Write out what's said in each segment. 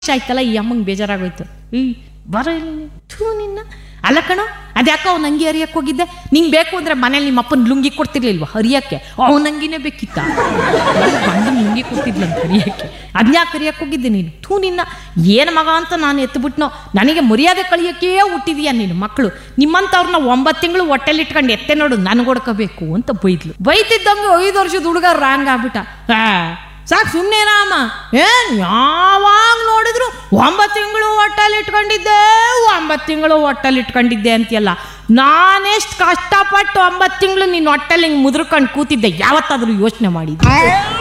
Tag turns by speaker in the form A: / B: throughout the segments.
A: ಆಯ್ತಲ್ಲ ಈ ಅಮ್ಮಂಗೆ ಬೇಜಾರಾಗೋಯ್ತು ಈ ಬರ ಇಲ್ಲಿ ನೀನು. ಥೂ ನಿನ್ನ ಅಲ್ಲ ಕಣೋ ಅದ್ಯಾಕೋ ಅವ್ನ ಅಂಗಿ ಹರಿಯಕ್ಕೆ ಹೋಗಿದ್ದೆ ನಿಂಗೆ ಬೇಕು ಅಂದ್ರೆ ಮನೇಲಿ ನಿಮ್ಮ ಅಪ್ಪನ ಲುಂಗಿ ಕೊಡ್ತಿರ್ಲಿಲ್ವಾ ಹರಿಯಕ್ಕೆ ಅವನ ಅಂಗಿನೇ ಬೇಕಿತ್ತ ಗಂಡನ ಲುಂಗಿ ಕೊಡ್ತಿದ್ಲಂತ ಹರಿಯಕ್ಕೆ ಅದ್ನ್ಯಾಕೆ ಹರಿಯಕ್ಕೆ ಹೋಗಿದ್ದೆ ನೀನು ಥೂ ನಿನ್ನ ಏನು ಮಗ ಅಂತ ನಾನು ಎತ್ತುಬಿಟ್ನೋ ನನಗೆ ಮರ್ಯಾದೆ ಕಳಿಯೋಕ್ಕೇ ಹುಟ್ಟಿದೀಯ ನೀನು ಮಕ್ಕಳು ನಿಮ್ಮಂಥವ್ರನ್ನ ಒಂಬತ್ತು ತಿಂಗಳು ಹೊಟ್ಟೆಲಿ ಇಟ್ಕೊಂಡು ಎತ್ತೆ ನೋಡು ನನಗೊಡ್ಕೋಬೇಕು ಅಂತ ಬೈದ್ಲು ಬೈತಿದ್ದಂಗೆ ಐದು ವರ್ಷದ ಹುಡುಗ ರಾಂಗ್ ಆಗ್ಬಿಟ್ಟ ಆ, ಸಾಕು ಸುಮ್ಮನೆ ರಾಮ ಏನ್ ಯಾವಾಗ ನೋಡಿದ್ರು ಒಂಬತ್ತು ತಿಂಗಳು ಹೊಟ್ಟಲ್ಲಿ ಇಟ್ಕೊಂಡಿದ್ದೆ ಒಂಬತ್ತು ತಿಂಗಳು ಹೊಟ್ಟಲ್ಲಿ ಇಟ್ಕೊಂಡಿದ್ದೆ ಅಂತೀಯಲ್ಲ ನಾನೆಷ್ಟು ಕಷ್ಟಪಟ್ಟು ಒಂಬತ್ತು ತಿಂಗಳು ನೀನು ಹೊಟ್ಟಲ್ಲಿ ಹಿಂಗೆ ಮುದ್ರಕೊಂಡು ಕೂತಿದ್ದೆ ಯಾವತ್ತಾದ್ರೂ ಯೋಚನೆ ಮಾಡಿದ್ದೆ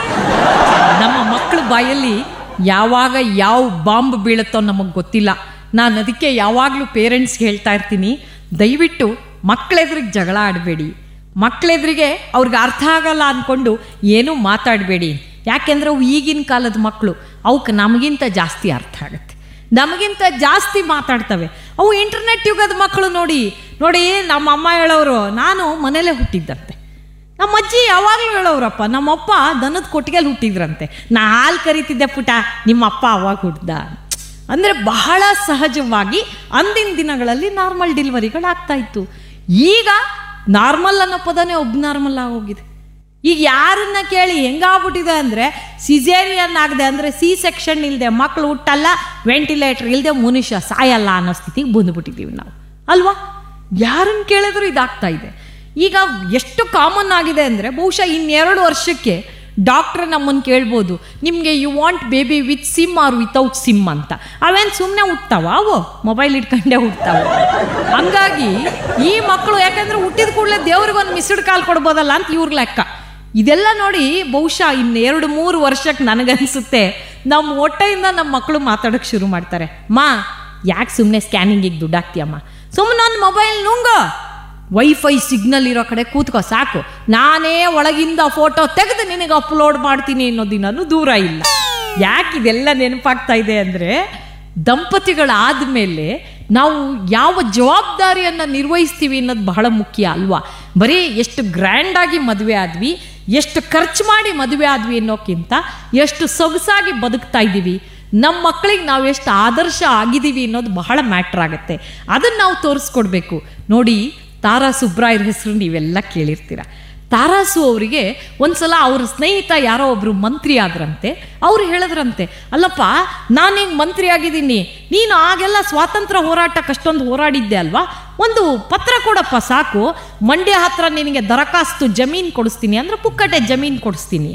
A: ನಮ್ಮ ಮಕ್ಕಳ ಬಾಯಲ್ಲಿ ಯಾವಾಗ ಯಾವ ಬಾಂಬ್ ಬೀಳುತ್ತೋ ನಮಗೆ ಗೊತ್ತಿಲ್ಲ ನಾನು ಅದಕ್ಕೆ ಯಾವಾಗಲೂ ಪೇರೆಂಟ್ಸ್ಗೆ ಹೇಳ್ತಾ ಇರ್ತೀನಿ ದಯವಿಟ್ಟು ಮಕ್ಕಳೆದ್ರಿಗೆ ಜಗಳ ಆಡಬೇಡಿ ಮಕ್ಕಳೆದ್ರಿಗೆ ಅವ್ರಿಗೆ ಅರ್ಥ ಆಗಲ್ಲ ಅಂದ್ಕೊಂಡು ಏನೂ ಮಾತಾಡಬೇಡಿ ಯಾಕೆಂದ್ರೆ ಅವು ಈಗಿನ ಕಾಲದ ಮಕ್ಕಳು ಅವಕ್ಕೆ ನಮಗಿಂತ ಜಾಸ್ತಿ ಅರ್ಥ ಆಗುತ್ತೆ ನಮಗಿಂತ ಜಾಸ್ತಿ ಮಾತಾಡ್ತವೆ ಅವು ಇಂಟರ್ನೆಟ್ ಯುಗದ ಮಕ್ಕಳು ನೋಡಿ ನೋಡಿ ನಮ್ಮ ಅಮ್ಮ ಹೇಳೋರು ನಾನು ಮನೇಲೇ ಹುಟ್ಟಿದ್ದಂತೆ ನಮ್ಮ ಅಜ್ಜಿ ಯಾವಾಗಲೂ ಹೇಳೋರಪ್ಪ ನಮ್ಮಪ್ಪ ದನದ ಕೊಟ್ಟಿಗೆಲ್ಲಿ ಹುಟ್ಟಿದ್ರಂತೆ ನಾ ಹಾಲು ಕರಿತಿದ್ದೆ ಪುಟ ನಿಮ್ಮಪ್ಪ ಅವಾಗ ಹುಟ್ಟಿದ ಅಂದರೆ ಬಹಳ ಸಹಜವಾಗಿ ಅಂದಿನ ದಿನಗಳಲ್ಲಿ ನಾರ್ಮಲ್ ಡೆಲಿವರಿಗಳಾಗ್ತಾ ಇತ್ತು ಈಗ ನಾರ್ಮಲ್ ಅನ್ನೋ ಪದನೇ ಒಬ್ ನಾರ್ಮಲ್ ಆಗೋಗಿದೆ ಈಗ ಯಾರನ್ನ ಕೇಳಿ ಹೆಂಗಾಗ್ಬಿಟ್ಟಿದೆ ಅಂದರೆ ಸಿಸೇರಿಯನ್ ಆಗದೆ ಅಂದರೆ ಸಿ ಸೆಕ್ಷನ್ ಇಲ್ಲದೆ ಮಕ್ಕಳು ಹುಟ್ಟಲ್ಲ ವೆಂಟಿಲೇಟರ್ ಇಲ್ಲದೆ ಮನುಷ್ಯ ಸಾಯಲ್ಲ ಅನ್ನೋ ಸ್ಥಿತಿಗೆ ಬಂದುಬಿಟ್ಟಿದ್ದೀವಿ ನಾವು ಅಲ್ವಾ ಯಾರನ್ನ ಕೇಳಿದ್ರು ಇದಾಗ್ತಾ ಇದೆ ಈಗ ಎಷ್ಟು ಕಾಮನ್ ಆಗಿದೆ ಅಂದರೆ ಬಹುಶಃ ಇನ್ನೆರಡು ವರ್ಷಕ್ಕೆ ಡಾಕ್ಟ್ರ್ ನಮ್ಮನ್ನು ಕೇಳ್ಬೋದು ನಿಮಗೆ you want baby with sim or without sim ಅಂತ ಅವೇನು ಸುಮ್ಮನೆ ಹುಟ್ತಾವ ಅವು ಮೊಬೈಲ್ ಇಟ್ಕೊಂಡೇ ಹುಟ್ತಾವ ಹಂಗಾಗಿ ಈ ಮಕ್ಕಳು ಯಾಕಂದ್ರೆ ಹುಟ್ಟಿದ ಕೂಡಲೇ ದೇವ್ರಿಗೊಂದು ಮಿಸ್ಡ್ ಕಾಲ್ ಕೊಡ್ಬೋದಲ್ಲ ಅಂತ ಇವ್ರ ಲೆಕ್ಕ ಇದೆಲ್ಲ ನೋಡಿ ಬಹುಶಃ ಇನ್ನು ಎರಡು ಮೂರು ವರ್ಷಕ್ಕೆ ನನಗನ್ಸುತ್ತೆ ನಮ್ಮ ಹೊಟ್ಟೆಯಿಂದ ನಮ್ಮ ಮಕ್ಕಳು ಮಾತಾಡೋಕ್ಕೆ ಶುರು ಮಾಡ್ತಾರೆ ಮಾ ಯಾಕೆ ಸುಮ್ಮನೆ ಸ್ಕ್ಯಾನಿಂಗಿಗೆ ದುಡ್ಡು ಹಾಕ್ತೀಯಮ್ಮ ಸುಮ್ಮನೆ ನನ್ನ ಮೊಬೈಲ್ ನುಂಗು ವೈಫೈ ಸಿಗ್ನಲ್ ಇರೋ ಕಡೆ ಕೂತ್ಕೋ ಸಾಕು ನಾನೇ ಒಳಗಿಂದ ಫೋಟೋ ತೆಗೆದು ನಿನಗೆ ಅಪ್ಲೋಡ್ ಮಾಡ್ತೀನಿ ಅನ್ನೋ ದಿನನೂ ದೂರ ಇಲ್ಲ ಯಾಕೆ ಇದೆಲ್ಲ ನೆನಪಾಗ್ತಾ ಇದೆ ಅಂದರೆ ದಂಪತಿಗಳಾದ ಮೇಲೆ ನಾವು ಯಾವ ಜವಾಬ್ದಾರಿಯನ್ನು ನಿರ್ವಹಿಸ್ತೀವಿ ಅನ್ನೋದು ಬಹಳ ಮುಖ್ಯ ಅಲ್ವಾ ಬರೀ ಎಷ್ಟು ಗ್ರ್ಯಾಂಡಾಗಿ ಮದುವೆ ಆದ್ವಿ ಎಷ್ಟು ಖರ್ಚು ಮಾಡಿ ಮದುವೆ ಆದ್ವಿ ಅನ್ನೋಕ್ಕಿಂತ ಎಷ್ಟು ಸೊಗಸಾಗಿ ಬದುಕ್ತಾ ಇದ್ದೀವಿ ನಮ್ಮ ಮಕ್ಕಳಿಗೆ ನಾವು ಎಷ್ಟು ಆದರ್ಶ ಆಗಿದ್ದೀವಿ ಅನ್ನೋದು ಬಹಳ ಮ್ಯಾಟ್ರ್ ಆಗುತ್ತೆ ಅದನ್ನು ನಾವು ತೋರಿಸ್ಕೊಡ್ಬೇಕು ನೋಡಿ ತಾರಾ ಸುಬ್ರಾಯರ್ ಹೆಸರು ನೀವೆಲ್ಲ ಕೇಳಿರ್ತೀರ ತಾರಾಸು ಅವರಿಗೆ ಒಂದ್ಸಲ ಅವ್ರ ಸ್ನೇಹಿತ ಯಾರೋ ಒಬ್ರು ಮಂತ್ರಿ ಆದ್ರಂತೆ ಅವ್ರು ಹೇಳಿದ್ರಂತೆ ಅಲ್ಲಪ್ಪ ನಾನೀಗ ಮಂತ್ರಿ ಆಗಿದ್ದೀನಿ ನೀನು ಆಗೆಲ್ಲ ಸ್ವಾತಂತ್ರ್ಯ ಹೋರಾಟಕ್ಕೆ ಅಷ್ಟೊಂದು ಹೋರಾಡಿದ್ದೆ ಅಲ್ವಾ ಒಂದು ಪತ್ರ ಕೊಡಪ್ಪ ಸಾಕು ಮಂಡ್ಯ ಹತ್ರ ನಿನಗೆ ದರಖಾಸ್ತು ಜಮೀನು ಕೊಡಿಸ್ತೀನಿ ಅಂದ್ರೆ ಪುಕ್ಕಟೆ ಜಮೀನು ಕೊಡಿಸ್ತೀನಿ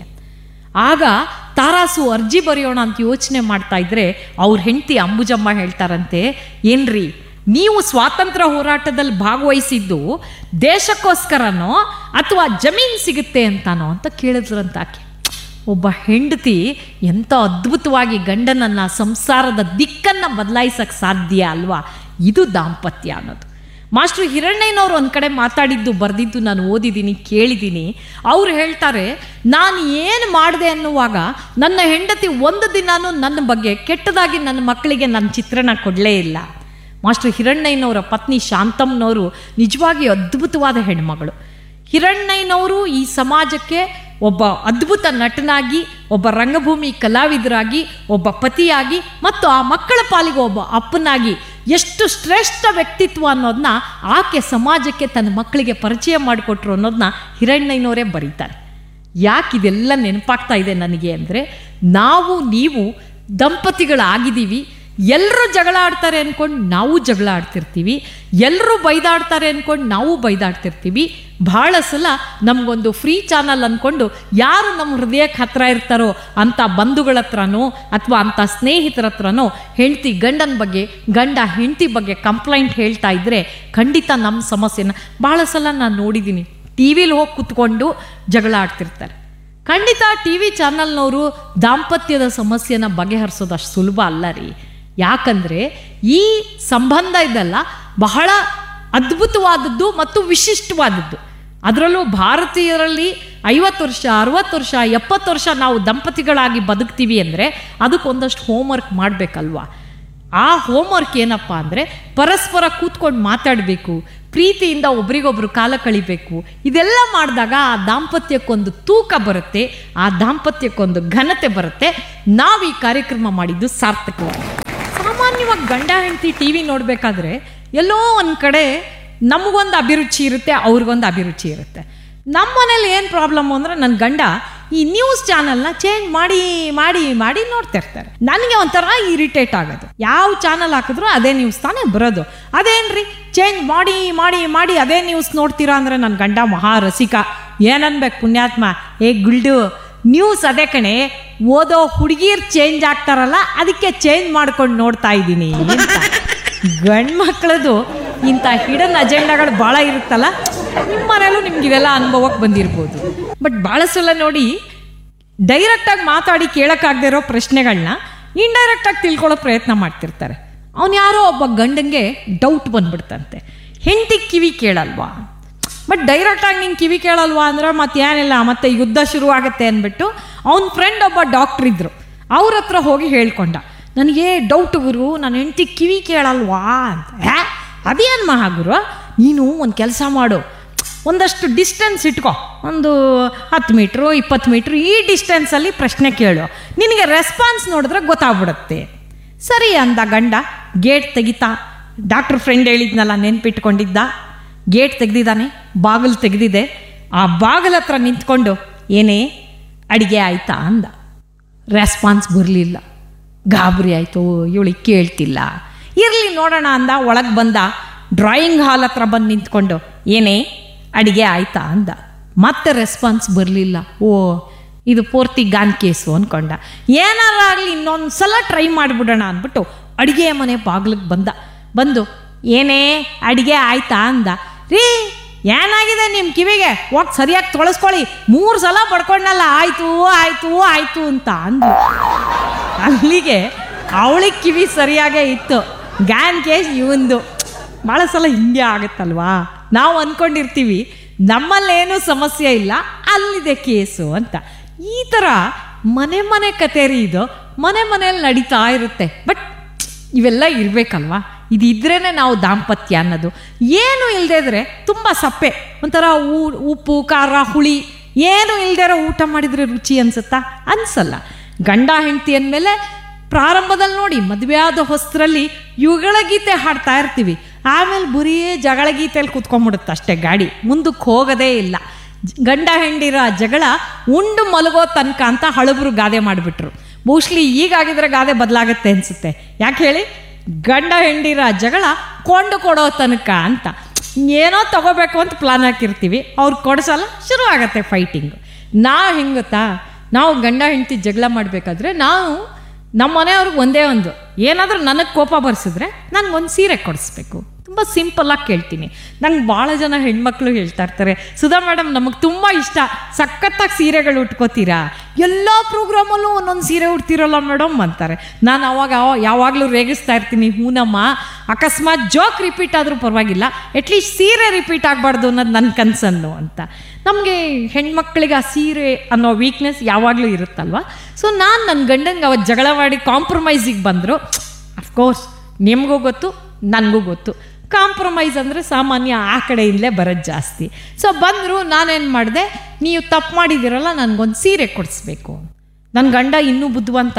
A: ಆಗ ತಾರಾಸು ಅರ್ಜಿ ಬರೆಯೋಣ ಅಂತ ಯೋಚನೆ ಮಾಡ್ತಾ ಇದ್ರೆ ಅವ್ರ ಹೆಂಡತಿ ಅಂಬುಜಮ್ಮ ಹೇಳ್ತಾರಂತೆ ಏನ್ರಿ ನೀವು ಸ್ವಾತಂತ್ರ್ಯ ಹೋರಾಟದಲ್ಲಿ ಭಾಗವಹಿಸಿದ್ದು ದೇಶಕ್ಕೋಸ್ಕರನೋ ಅಥವಾ ಜಮೀನು ಸಿಗುತ್ತೆ ಅಂತಾನೋ ಅಂತ ಕೇಳಿದ್ರಂತ ಆಕೆ ಒಬ್ಬ ಹೆಂಡತಿ ಎಂಥ ಅದ್ಭುತವಾಗಿ ಗಂಡನನ್ನ ಸಂಸಾರದ ದಿಕ್ಕನ್ನು ಬದಲಾಯಿಸಕ್ಕೆ ಸಾಧ್ಯ ಅಲ್ವಾ ಇದು ದಾಂಪತ್ಯ ಅನ್ನೋದು ಮಾಸ್ಟರ್ ಹಿರಣ್ಣಯ್ಯನವ್ರು ಒಂದು ಕಡೆ ಮಾತಾಡಿದ್ದು ಬರೆದಿದ್ದು ನಾನು ಓದಿದ್ದೀನಿ ಕೇಳಿದ್ದೀನಿ ಅವ್ರು ಹೇಳ್ತಾರೆ ನಾನು ಏನು ಮಾಡಿದೆ ಅನ್ನುವಾಗ ನನ್ನ ಹೆಂಡತಿ ಒಂದು ದಿನಾನೂ ನನ್ನ ಬಗ್ಗೆ ಕೆಟ್ಟದಾಗಿ ನನ್ನ ಮಕ್ಕಳಿಗೆ ನನ್ನ ಚಿತ್ರಣ ಕೊಡಲೇ ಇಲ್ಲ ಮಾಸ್ಟರ್ ಹಿರಣ್ಣಯ್ಯನವರ ಪತ್ನಿ ಶಾಂತಮ್ನವರು ನಿಜವಾಗಿ ಅದ್ಭುತವಾದ ಹೆಣ್ಮಗಳು ಹಿರಣ್ಣಯ್ಯನವರು ಈ ಸಮಾಜಕ್ಕೆ ಒಬ್ಬ ಅದ್ಭುತ ನಟನಾಗಿ ಒಬ್ಬ ರಂಗಭೂಮಿ ಕಲಾವಿದರಾಗಿ ಒಬ್ಬ ಪತಿಯಾಗಿ ಮತ್ತು ಆ ಮಕ್ಕಳ ಪಾಲಿಗೆ ಒಬ್ಬ ಅಪ್ಪನಾಗಿ ಎಷ್ಟು ಶ್ರೇಷ್ಠ ವ್ಯಕ್ತಿತ್ವ ಅನ್ನೋದನ್ನ ಆಕೆ ಸಮಾಜಕ್ಕೆ ತನ್ನ ಮಕ್ಕಳಿಗೆ ಪರಿಚಯ ಮಾಡಿಕೊಟ್ರು ಅನ್ನೋದನ್ನ ಹಿರಣ್ಣಯ್ಯನವರೇ ಬರೀತಾರೆ ಯಾಕೆ ಇದೆಲ್ಲ ನೆನಪಾಗ್ತಾ ಇದೆ ನನಗೆ ಅಂದರೆ ನಾವು ನೀವು ದಂಪತಿಗಳಾಗಿದ್ದೀವಿ ಎಲ್ಲರೂ ಜಗಳ ಆಡ್ತಾರೆ ಅಂದ್ಕೊಂಡು ನಾವು ಜಗಳ ಆಡ್ತಿರ್ತೀವಿ ಎಲ್ಲರೂ ಬೈದಾಡ್ತಾರೆ ಅಂದ್ಕೊಂಡು ನಾವು ಬೈದಾಡ್ತಿರ್ತೀವಿ ಭಾಳ ಸಲ ನಮಗೊಂದು ಫ್ರೀ ಚಾನಲ್ ಅಂದ್ಕೊಂಡು ಯಾರು ನಮ್ಮ ಹೃದಯಕ್ಕೆ ಹತ್ರ ಇರ್ತಾರೋ ಅಂಥ ಬಂಧುಗಳ ಹತ್ರನೋ ಅಥವಾ ಅಂಥ ಸ್ನೇಹಿತರ ಹತ್ರನೋ ಹೆಂಡತಿ ಗಂಡನ ಬಗ್ಗೆ ಗಂಡ ಹೆಂಡತಿ ಬಗ್ಗೆ ಕಂಪ್ಲೇಂಟ್ ಹೇಳ್ತಾ ಇದ್ದರೆ ಖಂಡಿತ ನಮ್ಮ ಸಮಸ್ಯೆನ ಭಾಳ ಸಲ ನಾನು ನೋಡಿದ್ದೀನಿ ಟಿ ವಿಲಿ ಹೋಗಿ ಕುತ್ಕೊಂಡು ಜಗಳ ಆಡ್ತಿರ್ತಾರೆ ಖಂಡಿತ ಟಿ ವಿ ಚಾನಲ್ನವರು ದಾಂಪತ್ಯದ ಸಮಸ್ಯೆನ ಬಗೆಹರಿಸೋದು ಅಷ್ಟು ಸುಲಭ ಅಲ್ಲ ರೀ ಯಾಕಂದರೆ ಈ ಸಂಬಂಧ ಇದೆಲ್ಲ ಬಹಳ ಅದ್ಭುತವಾದದ್ದು ಮತ್ತು ವಿಶಿಷ್ಟವಾದದ್ದು ಅದರಲ್ಲೂ ಭಾರತೀಯರಲ್ಲಿ ಐವತ್ತು ವರ್ಷ ಅರವತ್ತು ವರ್ಷ ಎಪ್ಪತ್ತು ವರ್ಷ ನಾವು ದಂಪತಿಗಳಾಗಿ ಬದುಕ್ತೀವಿ ಅಂದರೆ ಅದಕ್ಕೊಂದಷ್ಟು ಹೋಮ್ವರ್ಕ್ ಮಾಡಬೇಕಲ್ವಾ ಆ ಹೋಮ್ವರ್ಕ್ ಏನಪ್ಪ ಅಂದರೆ ಪರಸ್ಪರ ಕೂತ್ಕೊಂಡು ಮಾತಾಡಬೇಕು ಪ್ರೀತಿಯಿಂದ ಒಬ್ರಿಗೊಬ್ರು ಕಾಲ ಕಳಿಬೇಕು ಇದೆಲ್ಲ ಮಾಡಿದಾಗ ಆ ದಾಂಪತ್ಯಕ್ಕೊಂದು ತೂಕ ಬರುತ್ತೆ ಆ ದಾಂಪತ್ಯಕ್ಕೊಂದು ಘನತೆ ಬರುತ್ತೆ ನಾವು ಈ ಕಾರ್ಯಕ್ರಮ ಮಾಡಿದ್ದು ಸಾರ್ಥಕವಾಗಿ ಸಾಮಾನ್ಯವಾಗಿ ಗಂಡ ಹೆಂಡತಿ ಟಿ ವಿ ನೋಡಬೇಕಾದ್ರೆ ಎಲ್ಲೋ ಒಂದು ಕಡೆ ನಮಗೊಂದು ಅಭಿರುಚಿ ಇರುತ್ತೆ ಅವ್ರಿಗೊಂದು ಅಭಿರುಚಿ ಇರುತ್ತೆ ನಮ್ಮ ಮನೇಲಿ ಏನು ಪ್ರಾಬ್ಲಮ್ ಅಂದರೆ ನನ್ನ ಗಂಡ ಈ ನ್ಯೂಸ್ ಚಾನಲ್ನ ಚೇಂಜ್ ಮಾಡಿ ಮಾಡಿ ಮಾಡಿ ನೋಡ್ತಾ ಇರ್ತಾರೆ ನನಗೆ ಒಂಥರ ಇರಿಟೇಟ್ ಆಗೋದು ಯಾವ ಚಾನಲ್ ಹಾಕಿದ್ರು ಅದೇ ನ್ಯೂಸ್ ತಾನೇ ಬರೋದು ಅದೇನ್ರಿ ಚೇಂಜ್ ಮಾಡಿ ಮಾಡಿ ಮಾಡಿ ಅದೇ ನ್ಯೂಸ್ ನೋಡ್ತೀರಾ ಅಂದರೆ ನನ್ನ ಗಂಡ ಮಹಾ ರಸಿಕ ಏನನ್ಬೇಕು ಪುಣ್ಯಾತ್ಮ ಏ ಗುಲ್ಡು ನ್ಯೂಸ್ ಅದೇ ಕಣೆ ಓದೋ ಹುಡುಗಿರ್ ಚೇಂಜ್ ಆಗ್ತಾರಲ್ಲ ಅದಕ್ಕೆ ಚೇಂಜ್ ಮಾಡ್ಕೊಂಡು ನೋಡ್ತಾ ಇದ್ದೀನಿ ಅಂತ ಗಂಡು ಮಕ್ಕಳದು ಇಂಥ ಹಿಡನ್ ಅಜೆಂಡಾಗಳು ಭಾಳ ಇರುತ್ತಲ್ಲ ನಿಮ್ಮ ಮನೇಲೂ ನಿಮ್ಗೆ ಇದೆಲ್ಲ ಅನುಭವಕ್ಕೆ ಬಂದಿರ್ಬೋದು ಬಟ್ ಭಾಳ ಸಲ ನೋಡಿ ಡೈರೆಕ್ಟಾಗಿ ಮಾತಾಡಿ ಕೇಳೋಕ್ಕಾಗದೇ ಇರೋ ಪ್ರಶ್ನೆಗಳನ್ನ ಇಂಡೈರೆಕ್ಟಾಗಿ ತಿಳ್ಕೊಳ್ಳೋ ಪ್ರಯತ್ನ ಮಾಡ್ತಿರ್ತಾರೆ ಅವನು ಯಾರೋ ಒಬ್ಬ ಗಂಡಂಗೆ ಡೌಟ್ ಬಂದ್ಬಿಡ್ತಂತೆ ಹೆಂಡತಿ ಕಿವಿ ಕೇಳಲ್ವಾ ಬಟ್ ಡೈರೆಕ್ಟಾಗಿ ನಿಂಗೆ ಕಿವಿ ಕೇಳಲ್ವಾ ಅಂದ್ರೆ ಮತ್ತೆ ಏನಿಲ್ಲ ಮತ್ತೆ ಯುದ್ಧ ಶುರು ಆಗುತ್ತೆ ಅಂದ್ಬಿಟ್ಟು ಅವನ ಫ್ರೆಂಡ್ ಒಬ್ಬ ಡಾಕ್ಟ್ರ್ ಇದ್ರು ಅವ್ರ ಹತ್ರ ಹೋಗಿ ಹೇಳ್ಕೊಂಡ ನನಗೆ ಡೌಟ್ ಗುರು ನನ್ನ ಹೆಂಡತಿ ಕಿವಿ ಕೇಳಲ್ವಾ ಅಂತ ಹ್ಯಾ ಅದೇನು ಮಹಾ ಗುರು ನೀನು ಒಂದು ಕೆಲಸ ಮಾಡು ಒಂದಷ್ಟು ಡಿಸ್ಟೆನ್ಸ್ ಇಟ್ಕೋ ಒಂದು ಹತ್ತು ಮೀಟ್ರು ಇಪ್ಪತ್ತು ಮೀಟ್ರು ಈ ಡಿಸ್ಟೆನ್ಸಲ್ಲಿ ಪ್ರಶ್ನೆ ಕೇಳು ನಿನಗೆ ರೆಸ್ಪಾನ್ಸ್ ನೋಡಿದ್ರೆ ಗೊತ್ತಾಗ್ಬಿಡುತ್ತೆ ಸರಿ ಅಂದ ಗಂಡ ಗೇಟ್ ತೆಗಿತಾ ಡಾಕ್ಟ್ರ್ ಫ್ರೆಂಡ್ ಹೇಳಿದ್ನಲ್ಲ ನೆನ್ಪಿಟ್ಕೊಂಡಿದ್ದ ಗೇಟ್ ತೆಗ್ದಿದ್ದಾನೆ ಬಾಗಿಲು ತೆಗೆದಿದೆ ಆ ಬಾಗಿಲ ಹತ್ರ ನಿಂತ್ಕೊಂಡು ಏನೇ ಅಡಿಗೆ ಆಯ್ತಾ ಅಂದ ರೆಸ್ಪಾನ್ಸ್ ಬರಲಿಲ್ಲ ಗಾಬರಿ ಆಯಿತು ಇವಳಿಗೆ ಕೇಳ್ತಿಲ್ಲ ಇರಲಿ ನೋಡೋಣ ಅಂದ ಒಳಗೆ ಬಂದ ಡ್ರಾಯಿಂಗ್ ಹಾಲ್ ಹತ್ರ ಬಂದು ನಿಂತ್ಕೊಂಡು ಏನೇ ಅಡಿಗೆ ಆಯ್ತಾ ಅಂದ ಮತ್ತೆ ರೆಸ್ಪಾನ್ಸ್ ಬರಲಿಲ್ಲ ಓ ಇದು ಪೂರ್ತಿ ಗಾನ್ ಕೇಸು ಅಂದ್ಕೊಂಡ ಏನಾರ ಆಗಲಿ ಇನ್ನೊಂದು ಸಲ ಟ್ರೈ ಮಾಡಿಬಿಡೋಣ ಅಂದ್ಬಿಟ್ಟು ಅಡುಗೆ ಮನೆ ಬಾಗಿಲಿಗೆ ಬಂದ ಬಂದು ಏನೇ ಅಡಿಗೆ ಆಯ್ತಾ ಅಂದ ರೀ ಏನಾಗಿದೆ ನಿಮ್ಮ ಕಿವಿಗೆ ಹೋಗಿ ಸರಿಯಾಗಿ ತೊಳಸ್ಕೊಳ್ಳಿ ಮೂರು ಸಲ ಪಡ್ಕೊಂಡಲ್ಲ ಆಯ್ತು ಆಯ್ತು ಆಯ್ತು ಅಂತ ಅಂದು ಅಲ್ಲಿಗೆ ಅವಳಿಗೆ ಕಿವಿ ಸರಿಯಾಗೇ ಇತ್ತು ಗ್ಯಾನ್ ಕೇಸ್ ಇವಂದು ಭಾಳ ಸಲ ಹಿಂಗೆ ಆಗುತ್ತಲ್ವಾ ನಾವು ಅಂದ್ಕೊಂಡಿರ್ತೀವಿ ನಮ್ಮಲ್ಲೇನೂ ಸಮಸ್ಯೆ ಇಲ್ಲ ಅಲ್ಲಿದೆ ಕೇಸು ಅಂತ ಈ ಥರ ಮನೆ ಮನೆ ಕತೆ ರೀ ಇದು ಮನೆ ಮನೇಲಿ ನಡೀತಾ ಇರುತ್ತೆ ಬಟ್ ಇವೆಲ್ಲ ಇರಬೇಕಲ್ವಾ ಇದಿದ್ರೇ ನಾವು ದಾಂಪತ್ಯ ಅನ್ನೋದು ಏನು ಇಲ್ಲದೆ ಇದ್ರೆ ತುಂಬ ಸಪ್ಪೆ ಒಂಥರ ಊ ಉಪ್ಪು ಖಾರ ಹುಳಿ ಏನು ಇಲ್ದಿರೋ ಊಟ ಮಾಡಿದರೆ ರುಚಿ ಅನ್ಸುತ್ತಾ ಅನ್ಸಲ್ಲ ಗಂಡ ಹೆಂಡತಿ ಅಂದಮೇಲೆ ಪ್ರಾರಂಭದಲ್ಲಿ ನೋಡಿ ಮದುವೆ ಆದ ಹೊಸರಲ್ಲಿ ಯುಗಳ ಗೀತೆ ಹಾಡ್ತಾ ಇರ್ತೀವಿ ಆಮೇಲೆ ಬರೀ ಜಗಳ ಗೀತೆಯಲ್ಲಿ ಕುತ್ಕೊಂಡ್ಬಿಡುತ್ತೆ ಅಷ್ಟೇ ಗಾಡಿ ಮುಂದಕ್ಕೆ ಹೋಗೋದೇ ಇಲ್ಲ ಜ- ಗಂಡ ಹೆಂಡಿರೋ ಆ ಜಗಳ ಉಂಡು ಮಲಗೋ ತನಕ ಅಂತ ಹಳಬರು ಗಾದೆ ಮಾಡಿಬಿಟ್ರು ಮೋಸ್ಟ್ಲಿ ಈಗಾಗಿದ್ರೆ ಗಾದೆ ಬದಲಾಗತ್ತೆ ಅನ್ಸುತ್ತೆ ಯಾಕೆ ಹೇಳಿ ಗಂಡ ಹೆಂಡಿರೋ ಆ ಜಗಳ ಕೊಂಡು ಕೊಡೋ ತನಕ ಅಂತ ಏನೋ ತಗೋಬೇಕು ಅಂತ ಪ್ಲಾನ್ ಹಾಕಿರ್ತೀವಿ ಅವ್ರು ಕೊಡಿಸಲ್ಲ ಶುರು ಆಗತ್ತೆ ಫೈಟಿಂಗು ನಾವು ಹೆಂಗೆ ಗೊತ್ತಾ ನಾವು ಗಂಡ ಹೆಂಡತಿ ಜಗಳ ಮಾಡಬೇಕಾದ್ರೆ ನಾವು ನಮ್ಮ ಮನೆಯವ್ರಿಗೆ ಒಂದೇ ಒಂದು ಏನಾದರೂ ನನಗೆ ಕೋಪ ಬರ್ಸಿದ್ರೆ ನನಗೊಂದು ಸೀರೆ ಕೊಡಿಸ್ಬೇಕು ತುಂಬ ಸಿಂಪಲ್ಲಾಗಿ ಕೇಳ್ತೀನಿ ನಂಗೆ ಭಾಳ ಜನ ಹೆಣ್ಮಕ್ಳು ಹೇಳ್ತಾ ಇರ್ತಾರೆ ಸುಧಾ ಮೇಡಮ್ ನಮಗೆ ತುಂಬ ಇಷ್ಟ ಸಖತ್ತಾಗಿ ಸೀರೆಗಳು ಉಟ್ಕೋತೀರಾ ಎಲ್ಲ ಪ್ರೋಗ್ರಾಮಲ್ಲೂ ಒಂದೊಂದು ಸೀರೆ ಉಡ್ತೀರಲ್ಲ ಮೇಡಮ್ ಅಂತಾರೆ ನಾನು ಅವಾಗ ಅವ- ಯಾವಾಗಲೂ ರೇಗಿಸ್ತಾ ಇರ್ತೀನಿ ಹೂನಮ್ಮ ಅಕಸ್ಮಾತ್ ಜೋಕ್ ರಿಪೀಟ್ ಆದರೂ ಪರವಾಗಿಲ್ಲ ಅಟ್ಲೀಸ್ಟ್ ಸೀರೆ ರಿಪೀಟ್ ಆಗಬಾರ್ದು ಅನ್ನೋದು ನನ್ನ ಕನ್ಸನ್ನು ಅಂತ ನಮಗೆ ಹೆಣ್ಮಕ್ಳಿಗೆ ಆ ಸೀರೆ ಅನ್ನೋ ವೀಕ್ನೆಸ್ ಯಾವಾಗಲೂ ಇರುತ್ತಲ್ವ ಸೊ ನಾನು ನನ್ನ ಗಂಡಂಗೆ ಅವತ್ತು ಜಗಳ ಮಾಡಿ ಕಾಂಪ್ರಮೈಸಿಗೆ ಬಂದರು ಅಫ್ಕೋರ್ಸ್ ನಿಮಗೂ ಗೊತ್ತು ನನಗೂ ಗೊತ್ತು ಕಾಂಪ್ರಮೈಸ್ ಅಂದರೆ ಸಾಮಾನ್ಯ ಆ ಕಡೆಯಿಂದಲೇ ಬರೋದು ಜಾಸ್ತಿ ಸೊ ಬಂದರು ನಾನೇನು ಮಾಡಿದೆ ನೀವು ತಪ್ಪು ಮಾಡಿದ್ದೀರಲ್ಲ ನನಗೊಂದು ಸೀರೆ ಕೊಡಿಸ್ಬೇಕು ನನ್ನ ಗಂಡ ಇನ್ನೂ ಬುದ್ಧಿವಂತ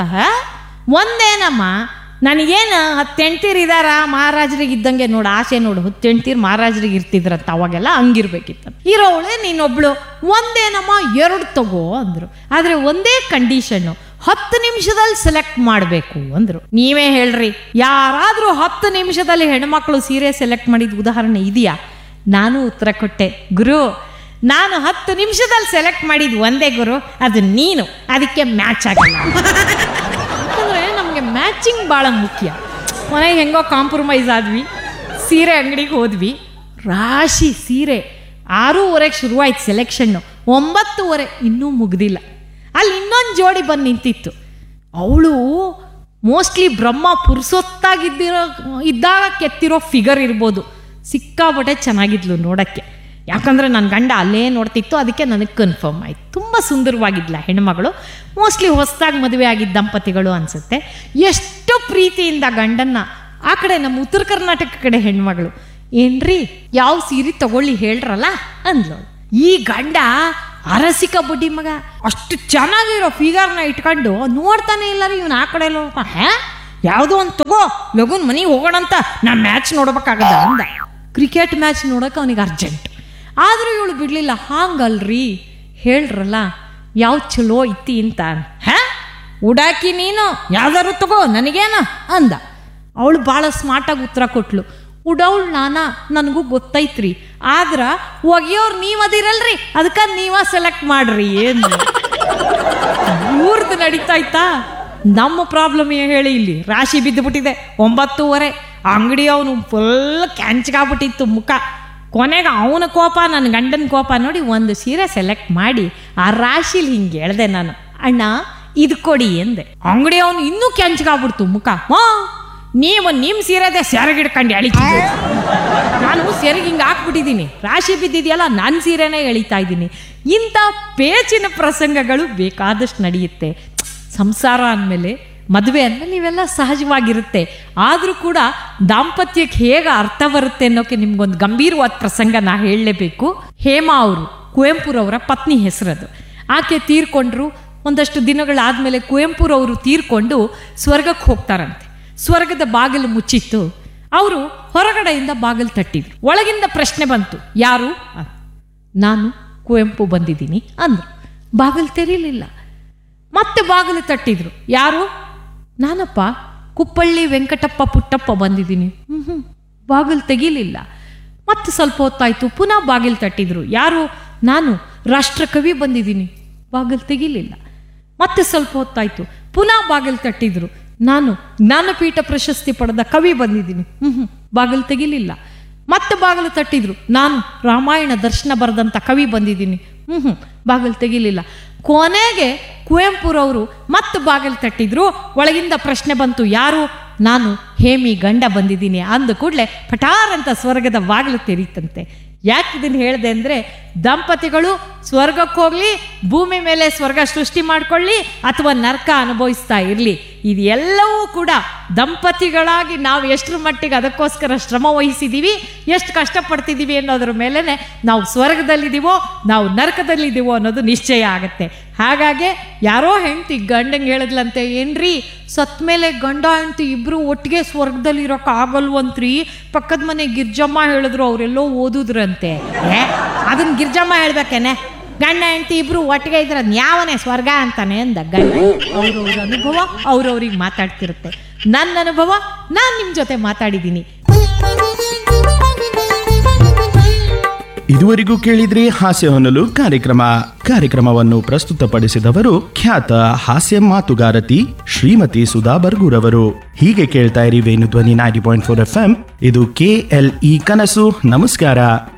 A: ಒಂದೇನಮ್ಮ ನನಗೇನು ಹತ್ತು ಹೆಂಡ್ತೀರು ಇದಾರ ಮಹಾರಾಜರಿಗೆ ಇದ್ದಂಗೆ ನೋಡು ಆಸೆ ನೋಡು ಹತ್ತು ಹೆಂಡ್ತೀರು ಮಹಾರಾಜರಿಗೆ ಇರ್ತಿದ್ರಂತ ಅವಾಗೆಲ್ಲ ಹಂಗಿರ್ಬೇಕಿತ್ತು ಇರೋವಳೆ ನೀನೊಬ್ಳು ಒಂದೇನಮ್ಮ ಎರಡು ತಗೋ ಅಂದರು ಆದರೆ ಒಂದೇ ಕಂಡೀಷನ್ನು ಹತ್ತು ನಿಮಿಷದಲ್ಲಿ ಸೆಲೆಕ್ಟ್ ಮಾಡಬೇಕು ಅಂದರು ನೀವೇ ಹೇಳ್ರಿ ಯಾರಾದರೂ ಹತ್ತು ನಿಮಿಷದಲ್ಲಿ ಹೆಣ್ಮಕ್ಳು ಸೀರೆ ಸೆಲೆಕ್ಟ್ ಮಾಡಿದ ಉದಾಹರಣೆ ಇದೆಯಾ ನಾನು ಉತ್ತರ ಕೊಟ್ಟೆ ಗುರು ನಾನು ಹತ್ತು ನಿಮಿಷದಲ್ಲಿ ಸೆಲೆಕ್ಟ್ ಮಾಡಿದ ಒಂದೇ ಗುರು ಅದು ನೀನು ಅದಕ್ಕೆ ಮ್ಯಾಚ್ ಆಗಲ್ಲ ಯಾಕಂದರೆ ನಮಗೆ ಮ್ಯಾಚಿಂಗ್ ಭಾಳ ಮುಖ್ಯ ಮನೆಗೆ ಹೆಂಗೋ ಕಾಂಪ್ರಮೈಸ್ ಆದ್ವಿ ಸೀರೆ ಅಂಗಡಿಗೆ ಹೋದ್ವಿ ರಾಶಿ ಸೀರೆ ಆರೂವರೆಗೆ ಶುರುವಾಯ್ತು ಸೆಲೆಕ್ಷನ್ನು ಒಂಬತ್ತುವರೆ ಇನ್ನೂ ಮುಗ್ದಿಲ್ಲ ಅಲ್ಲಿ ಇನ್ನೊಂದು ಜೋಡಿ ಬಂದು ನಿಂತಿತ್ತು ಅವಳು ಮೋಸ್ಟ್ಲಿ ಬ್ರಹ್ಮ ಪುರುಸೊತ್ತಾಗಿದ್ದಿರೋ ಇದ್ದಾಗ ಕೆತ್ತಿರೋ ಫಿಗರ್ ಇರ್ಬೋದು ಸಿಕ್ಕಾಪಟ್ಟೆ ಚೆನ್ನಾಗಿದ್ಲು ನೋಡೋಕ್ಕೆ ಯಾಕಂದರೆ ನನ್ನ ಗಂಡ ಅಲ್ಲೇ ನೋಡ್ತಿತ್ತು ಅದಕ್ಕೆ ನನಗೆ ಕನ್ಫರ್ಮ್ ಆಯ್ತು ತುಂಬ ಸುಂದರವಾಗಿದ್ಲ ಹೆಣ್ಮಗಳು ಮೋಸ್ಟ್ಲಿ ಹೊಸದಾಗಿ ಮದುವೆ ಆಗಿದ್ದ ದಂಪತಿಗಳು ಅನಿಸುತ್ತೆ ಎಷ್ಟು ಪ್ರೀತಿಯಿಂದ ಗಂಡನ್ನ ಆ ಕಡೆ ನಮ್ಮ ಉತ್ತರ ಕರ್ನಾಟಕ ಕಡೆ ಹೆಣ್ಮಗಳು ಏನ್ರಿ ಯಾವ ಸೀರೆ ತಗೊಳ್ಳಿ ಹೇಳ್ರಲ್ಲ ಅಂದ್ಲು ಈ ಗಂಡ ಅರಸಿಕ ಬುಡ್ಡಿ ಮಗ ಅಷ್ಟು ಚೆನ್ನಾಗಿರೋ ಫಿಗರ್ನ ಇಟ್ಕೊಂಡು ನೋಡ್ತಾನೆ ಇಲ್ಲ ರೀ ಇವ್ನು ಆ ಕಡೆ ಎಲ್ಲ ನೋಡ್ತಾ ಹ್ಯಾ ಯಾವುದೋ ಒಂದು ತಗೋ ಲಗುನ್ ಮನೆಗೆ ಹೋಗೋಣಂತ ನಾ ಮ್ಯಾಚ್ ನೋಡ್ಬೇಕಾಗದ ಅಂದ ಕ್ರಿಕೆಟ್ ಮ್ಯಾಚ್ ನೋಡೋಕೆ ಅವನಿಗೆ ಅರ್ಜೆಂಟ್ ಆದರೂ ಇವಳು ಬಿಡಲಿಲ್ಲ ಹಾಂಗಲ್ರಿ ಹೇಳ್ರಲ್ಲ ಯಾವ ಚಲೋ ಐತಿ ಅಂತ ಹ್ಯಾ ಉಡಾಕಿ ನೀನು ಯಾವ್ದಾರು ತಗೋ ನನಗೇನ ಅಂದ ಅವಳು ಭಾಳ ಸ್ಮಾರ್ಟಾಗಿ ಉತ್ತರ ಕೊಟ್ಲು ಉಡವಳು ನಾನಾ ನನಗೂ ಗೊತ್ತೈತ್ರಿ ಆದ್ರ ಒಗೆಯೋರು ನೀವು ಅದಿರಲ್ರಿ ಅದಕ್ಕೆ ನೀವ ಸೆಲೆಕ್ಟ್ ಮಾಡ್ರಿ ಏನು ಇವ್ರದ್ದು ನಡೀತಾ ಇತ್ತಾ ನಮ್ಮ ಪ್ರಾಬ್ಲಮ್ ಏನು ಹೇಳಿ ಇಲ್ಲಿ ರಾಶಿ ಬಿದ್ದುಬಿಟ್ಟಿದೆ ಒಂಬತ್ತೂವರೆ ಅಂಗಡಿ ಅವನು ಫುಲ್ ಕ್ಯಾಂಚ್ಗಾಗ್ಬಿಟ್ಟಿತ್ತು ಮುಖ ಕೊನೆಗೆ ಅವನ ಕೋಪ ನನ್ನ ಗಂಡನ ಕೋಪ ನೋಡಿ ಒಂದು ಸೀರೆ ಸೆಲೆಕ್ಟ್ ಮಾಡಿ ಆ ರಾಶಿಲಿ ಹಿಂಗೆ ಹೇಳ್ದೆ ನಾನು ಅಣ್ಣ ಇದು ಕೊಡಿ ಎಂದೆ ಅಂಗಡಿ ಅವನು ಇನ್ನೂ ಕೆಂಚ್ಗಾಗ್ಬಿಡ್ತು ಮುಖ ಮಾ ನೀವು ನಿಮ್ಮ ಸೀರೆದೆ ಸೆರಗಿಡ್ಕೊಂಡು ಎಳಿತಿದ್ದೆ ನಾನು ಸೆರಗಿ ಹಿಂಗೆ ಹಾಕ್ಬಿಟ್ಟಿದ್ದೀನಿ ರಾಶಿ ಬಿದ್ದಿದೆಯಲ್ಲ ನನ್ನ ಸೀರೆನೇ ಎಳಿತಾ ಇದ್ದೀನಿ ಇಂಥ ಪೇಚಿನ ಪ್ರಸಂಗಗಳು ಬೇಕಾದಷ್ಟು ನಡೆಯುತ್ತೆ ಸಂಸಾರ ಅಂದಮೇಲೆ ಮದುವೆ ಅಂದಮೇಲೆ ಇವೆಲ್ಲ ಸಹಜವಾಗಿರುತ್ತೆ ಆದರೂ ಕೂಡ ದಾಂಪತ್ಯಕ್ಕೆ ಹೇಗೆ ಅರ್ಥ ಬರುತ್ತೆ ಅನ್ನೋಕೆ ನಿಮ್ಗೊಂದು ಗಂಭೀರವಾದ ಪ್ರಸಂಗ ನಾ ಹೇಳಲೇಬೇಕು ಹೇಮಾ ಅವರು ಕುವೆಂಪುರವರ ಪತ್ನಿ ಹೆಸರದು ಆಕೆ ತೀರ್ಕೊಂಡ್ರು ಒಂದಷ್ಟು ದಿನಗಳಾದಮೇಲೆ ಕುವೆಂಪುರವರು ತೀರ್ಕೊಂಡು ಸ್ವರ್ಗಕ್ಕೆ ಹೋಗ್ತಾರಂತೆ ಸ್ವರ್ಗದ ಬಾಗಿಲು ಮುಚ್ಚಿತ್ತು ಅವರು ಹೊರಗಡೆಯಿಂದ ಬಾಗಿಲು ತಟ್ಟಿದ್ರು ಒಳಗಿಂದ ಪ್ರಶ್ನೆ ಬಂತು ಯಾರು ಅಂತ. ನಾನು ಕುವೆಂಪು ಬಂದಿದ್ದೀನಿ ಅಂದ್ರು ಬಾಗಿಲು ತೆರೀಲಿಲ್ಲ ಮತ್ತೆ ಬಾಗಿಲು ತಟ್ಟಿದ್ರು ಯಾರು ನಾನಪ್ಪ ಕುಪ್ಪಳ್ಳಿ ವೆಂಕಟಪ್ಪ ಪುಟ್ಟಪ್ಪ ಬಂದಿದ್ದೀನಿ ಹ್ಞೂ ಹ್ಞೂ ಬಾಗಿಲು ತೆಗೀಲಿಲ್ಲ ಮತ್ತೆ ಸ್ವಲ್ಪ ಹೊತ್ತಾಯ್ತು ಪುನಃ ಬಾಗಿಲು ತಟ್ಟಿದ್ರು ಯಾರು ನಾನು ರಾಷ್ಟ್ರಕವಿ ಬಂದಿದ್ದೀನಿ ಬಾಗಿಲು ತೆಗೀಲಿಲ್ಲ ಮತ್ತೆ ಸ್ವಲ್ಪ ಹೊತ್ತಾಯ್ತು ಪುನಃ ಬಾಗಿಲು ತಟ್ಟಿದ್ರು ನಾನು ಜ್ಞಾನಪೀಠ ಪ್ರಶಸ್ತಿ ಪಡೆದ ಕವಿ ಬಂದಿದ್ದೀನಿ ಹ್ಞೂ ಹ್ಞೂ ಬಾಗಿಲು ತೆಗಿಲಿಲ್ಲ ಮತ್ತೆ ಬಾಗಿಲು ತಟ್ಟಿದ್ರು ನಾನು ರಾಮಾಯಣ ದರ್ಶನ ಬರೆದಂಥ ಕವಿ ಬಂದಿದ್ದೀನಿ ಹ್ಞೂ ಹ್ಞೂ ಬಾಗಿಲು ತೆಗಿಲಿಲ್ಲ ಕೊನೆಗೆ ಕುವೆಂಪುರವರು ಮತ್ತೆ ಬಾಗಿಲು ತಟ್ಟಿದ್ರು ಒಳಗಿಂದ ಪ್ರಶ್ನೆ ಬಂತು ಯಾರು ನಾನು ಹೇಮಿ ಗಂಡ ಬಂದಿದ್ದೀನಿ ಅಂದ ಕೂಡಲೇ ಪಟಾರ್ ಅಂತ ಸ್ವರ್ಗದ ಬಾಗಿಲು ತೆರೀತಂತೆ ಯಾಕೆ ಇದನ್ನು ಹೇಳಿದೆ ಅಂದರೆ ದಂಪತಿಗಳು ಸ್ವರ್ಗಕ್ಕೆ ಹೋಗಲಿ ಭೂಮಿ ಮೇಲೆ ಸ್ವರ್ಗ ಸೃಷ್ಟಿ ಮಾಡ್ಕೊಳ್ಳಿ ಅಥವಾ ನರ್ಕ ಅನುಭವಿಸ್ತಾ ಇರಲಿ ಇದೆಲ್ಲವೂ ಕೂಡ ದಂಪತಿಗಳಾಗಿ ನಾವು ಎಷ್ಟರ ಮಟ್ಟಿಗೆ ಅದಕ್ಕೋಸ್ಕರ ಶ್ರಮ ವಹಿಸಿದ್ದೀವಿ ಎಷ್ಟು ಕಷ್ಟಪಡ್ತಿದ್ದೀವಿ ಅನ್ನೋದ್ರ ಮೇಲೇ ನಾವು ಸ್ವರ್ಗದಲ್ಲಿದ್ದೀವೋ ನಾವು ನರಕದಲ್ಲಿದ್ದೀವೋ ಅನ್ನೋದು ನಿಶ್ಚಯ ಆಗುತ್ತೆ ಹಾಗಾಗಿ ಯಾರೋ ಹೆಂಡ್ತಿ ಗಂಡಂಗೆ ಹೇಳಿದ್ಲಂತೆ ಏನ್ರಿ ಸತ್ ಮೇಲೆ ಗಂಡ ಹೆಂಡ್ತಿ ಇಬ್ಬರು ಒಟ್ಟಿಗೆ ಸ್ವರ್ಗದಲ್ಲಿ ಇರೋಕೆ ಆಗಲ್ವಂತ್ರಿ ಪಕ್ಕದ ಮನೆ ಗಿರ್ಜಮ್ಮ ಹೇಳಿದ್ರು ಅವರೆಲ್ಲೋ ಓದುದ್ರಂತೆ ಏ ಅದನ್ನ ಗಿರ್ಜಮ್ಮ ಹೇಳ್ಬೇಕೇನೆ ಗಂಡ ಹೆಂಡತಿ ಇಬ್ರು ಒಟ್ಟಿಗೆ ಇದ್ರೆ ಅದ್ ಯಾವನೇ ಸ್ವರ್ಗ ಅಂತಾನೆ ಅಂದ ಗಂಡ ಅವ್ರವ್ರ ಅನುಭವ ಅವ್ರವ್ರಿಗೆ ಮಾತಾಡ್ತಿರುತ್ತೆ ನನ್ನ ಅನುಭವ ನಾನು ನಿಮ್ಮ ಜೊತೆ ಮಾತಾಡಿದ್ದೀನಿ
B: ಇದುವರೆಗೂ ಕೇಳಿದ್ರಿ ಹಾಸ್ಯ ಹೊನಲು ಕಾರ್ಯಕ್ರಮ ಕಾರ್ಯಕ್ರಮವನ್ನು ಪ್ರಸ್ತುತಪಡಿಸಿದವರು ಖ್ಯಾತ ಹಾಸ್ಯ ಮಾತುಗಾರತಿ ಶ್ರೀಮತಿ ಸುಧಾ ಬರ್ಗೂರವರು ಹೀಗೆ ಕೇಳ್ತಾ ಇರಿ Venu Dhwani ninety point four F M ಇದು ಕೆ ಎಲ್ ಇ ಕನಸು ನಮಸ್ಕಾರ